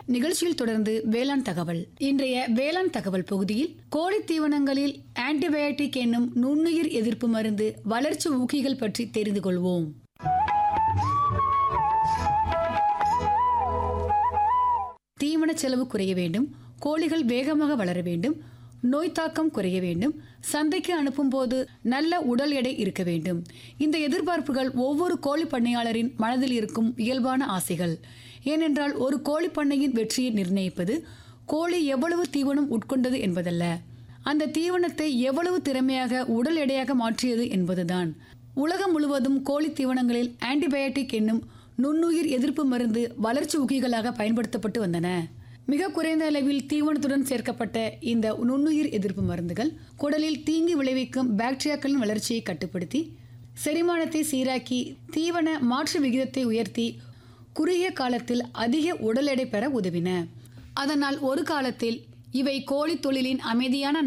நிகழ்ச்சியில் தொடர்ந்து வேளாண் தகவல் இன்றைய வேளாண் தகவல் பகுதியில் கோழி தீவனங்களில் ஆன்டிபயோட்டிக் என்னும் நுண்ணுயிர் எதிர்ப்பு மருந்து வளர்ச்சி ஊக்கிகள் பற்றி தெரிந்து கொள்வோம் தீவன செலவு குறைய வேண்டும் கோழிகள் வேகமாக வளர வேண்டும் நோய் தாக்கம் குறைய வேண்டும் சந்தைக்கு அனுப்பும் போது நல்ல உடல் எடை இருக்க வேண்டும் இந்த எதிர்பார்ப்புகள் ஒவ்வொரு கோழி பண்ணையாளரின் மனதில் இருக்கும் இயல்பான ஆசைகள் ஏனென்றால் ஒரு கோழி பண்ணையின் வெற்றியை நிர்ணயிப்பது கோழி எவ்வளவு தீவனம் உட்கொண்டது என்பதல்ல அந்த தீவனத்தை எவ்வளவு திறமையாக உடல் எடையாக மாற்றியது என்பதுதான் உலகம் முழுவதும் கோழி தீவனங்களில் ஆன்டிபயோட்டிக் என்னும் நுண்ணுயிர் எதிர்ப்பு மருந்து வளர்ச்சி ஊக்கிகளாக பயன்படுத்தப்பட்டு வந்தன மிக குறைந்த அளவில் தீவனத்துடன் சேர்க்கப்பட்ட இந்த நுண்ணுயிர் எதிர்ப்பு மருந்துகள் குடலில் தீங்கு விளைவிக்கும் பாக்டீரியாக்களின் வளர்ச்சியை கட்டுப்படுத்தி செரிமானத்தை சீராக்கி தீவன மாற்று விகிதத்தை உயர்த்தி குறுகிய காலத்தில் அதிக உடல் எடை பெற உதவின அதனால் ஒரு காலத்தில் இவை கோழி தொழிலின் அமைதியான